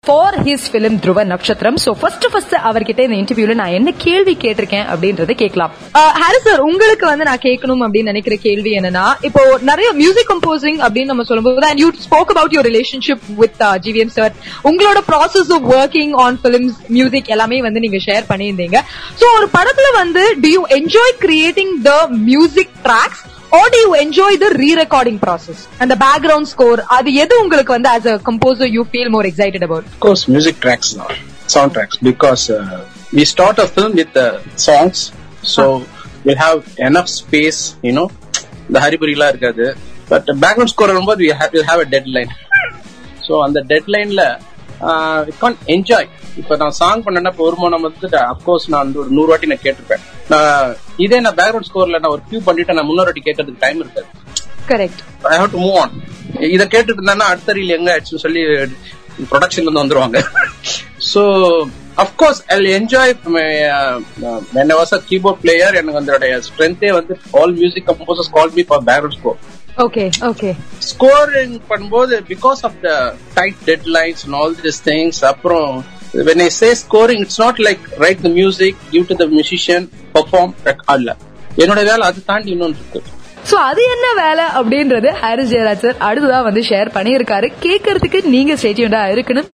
For his film துருவ நட்சத்திரம் so first first அவர்கிட்ட இந்த இன்டர்வியூல நான் என்ன கேள்வி கேட்டிருக்கேன் அப்படின்றத கேட்கலாம் ஹாரிஸ் சார் உங்களுக்கு வந்து நான் கேட்கணும் அப்படின்னு நினைக்கிற கேள்வி என்னன்னா இப்போ நிறைய மியூசிக் கம்போசிங் அப்படின்னு நம்ம சொல்லும்போது and you spoke about your relationship with GVM sir உங்களோட process of working on films music எல்லாமே வந்து நீங்க ஷேர் பண்ணியிருந்தீங்க சோ ஒரு படத்துல வந்து do you enjoy creating the music tracks or do you enjoy the re-recording process and the background score அது எது உங்களுக்கு வந்து as a composer you feel more excited about Of course, music tracks are soundtracks because uh, we start a film with the songs, so we'll have enough space, you know. The ஹரிபுரிலாம் இருக்காது but background score வரும்போது we have, we'll have a deadline. So அந்த டெட்லைன்ல we Khan enjoy இப்போ நான் song பண்ணேன்னா இப்போ ஒரு மோனம் வந்துட்டு அப்கோர்ஸ் நான் வந்து ஒரு நூறு வாட்டி நான் கேட்டிருப்பேன் நான் இதே நான் பேக்ரவுண்ட் ஸ்கோர்ல நான் ஒரு கியூ பண்ணிட்டு நான் முன்னூறு வாட்டி கேட்கறதுக்கு டைம் இருக்காது correct I have to move on இதை கேட்டுட்டு இருந்தானா அடுத்த ரீல் எங்க ஆச்சுன்னு சொல்லி ப்ரொடக்ஷன்ல இருந்து வந்துருவாங்க so of course I enjoy when was a keyboard player எனக்கு அதோடைய ஸ்ட்ரென்த்தே வந்து all music composers call me for background score okay okay scoring பண்ணும்போது because of the tight deadlines and all this things அப்புறம் when I say scoring it's not like write the music give to the musician perform அல்ல என்னோட வேலை அது தாண்டி இன்னொன்று இருக்கு so அது என்ன வேலை அப்படின்றது ஹாரிஸ் ஜெயராஜ் சார் அடுத்ததா வந்து ஷேர் பண்ணியிருக்காரு கேட்கறதுக்கு நீங்க ஸ்டேட்யூண்டா இருக்கணும்